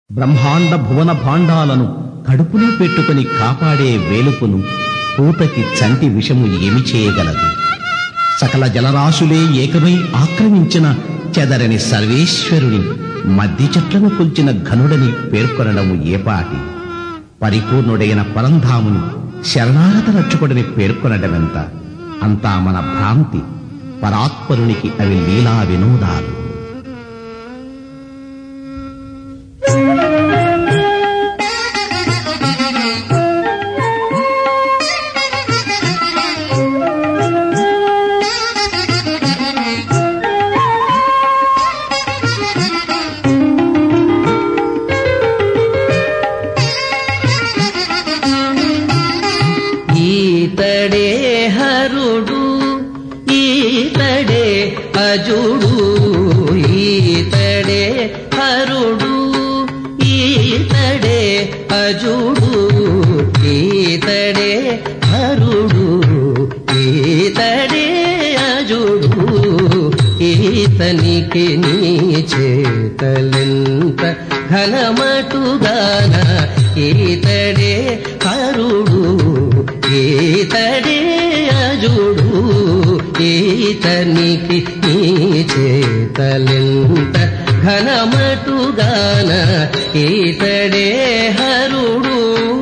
బ్రహ్మాండ భువన భాండాలను కడుపులో పెట్టుకుని కాపాడే వేలుపును పూతకి చంటి విషము ఏమి చేయగలదు సకల జలరాశులే ఏకమై ఆక్రమించిన చెదరని సర్వేశ్వరుని మద్ది చెట్లను కొల్చిన ఘనుడని పేర్కొనడము ఏపాటి పరిపూర్ణుడైన పరంధాముని శరణాగత రక్షకుడిని పేర్కొనడమెంత అంతా మన భ్రాంతి పరాత్పరునికి అవి లీలా వినోదాలు ఈతడే హరుడు ఈతడే అజుడు ఈతడే హరుడు ఈతడే అజుడు ఈతడే హరుడు ఈతడే అజుడు ఈతనికి నీ చేతలెంత ఘనమటుగాన ఈతడే హరుడు ఈతడే అజుడు ఈతనికి నీ చేతలెంత ఘనమటుగాన ఈతడే హరుడు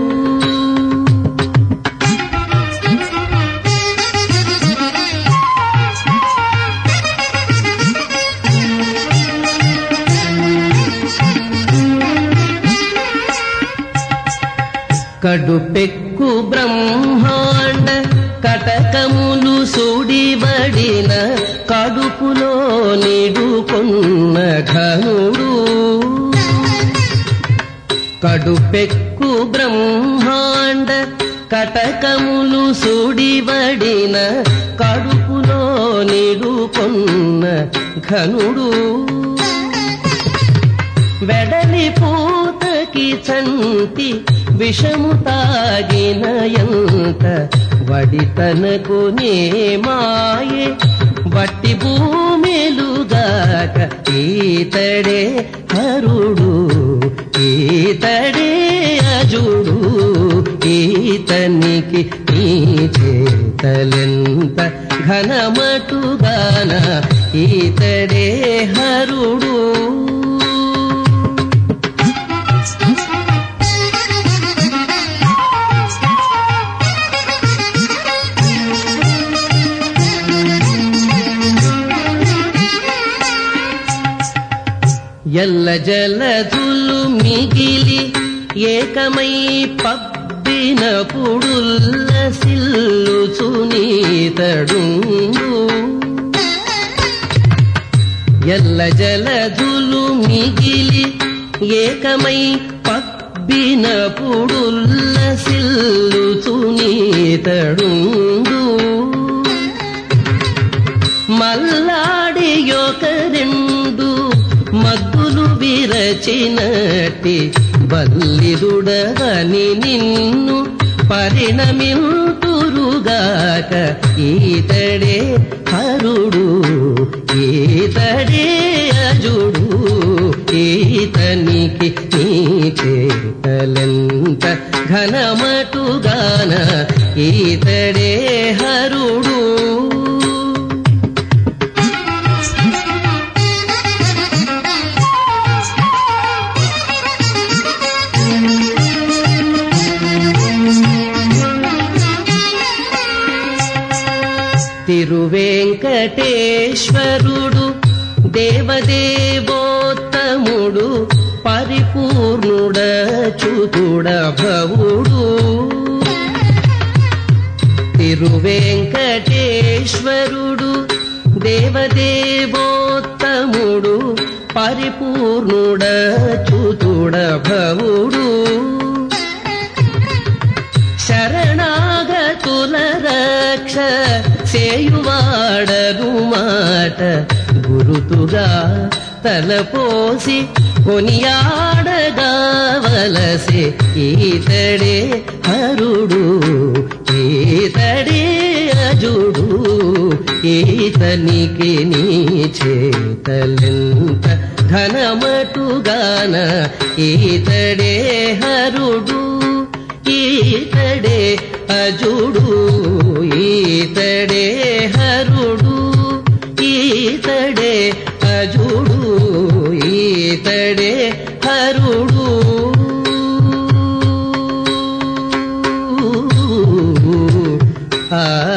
కడుపెక్కు బ్రహ్మాండ కటకములు సుడిబడిన కడుపులో నిడుకొన్న ఘనుడు కడుపెక్కు బ్రహ్మాండ కటకములు సుడిబడిన కడుపులో నిడుకొన్న ఘనుడు వెడలి పూతకి చంటి విషము తాగిన ఎంత వడితనకు నే మాయే వట్టి భూమిలుగాక ఈతడే హరుడు ఈతడే అజుడు ఈతనికి నీ చేతలెంత ఘనమటుగాన ఈతడే హరుడు ఎల్ల జలధులు మిగిలి ఏకమై పబ్బిన పుడుల్ల సిల్లు సునీతడుండు ఎల్ల జలధులు మిగిలి ఏకమై పబ్బిన పుడుల్ల సిల్లు సునీతడుండు మల్లాడి యొక్క రెండు మగ్గులు విరచినట్టి బల్లిదుడవని నిన్ను పరిణమిల్తురుగాక ఈతడే హరుడు ఈతడే అజుడు ఈతనికి నీ చేతలెంత ఘనమటుగాన ఈతడే హరుడు తిరువేంకటేశ్వరుడు దేవదేవోత్తముడు పరిపూర్ణుడ చుతుడ భవుడు తిరువేంకటేశ్వరుడు దేవదేవోత్తముడు పరిపూర్ణుడ చుతుడ భవుడు శరణాగతుల రక్ష సేయువాడను మాట గురుతుగా తలపోసి కొనియాడగావలసే ఈతడే హరుడు ఈతడే అజుడు ఈతనికి నీ చేతలెంత ఘనమటుగాన ఈతడే హరుడు ఈతడే అజుడు ఈతడే హరుడు ఈతడే అజుడు ఈతడే హరుడు ఆ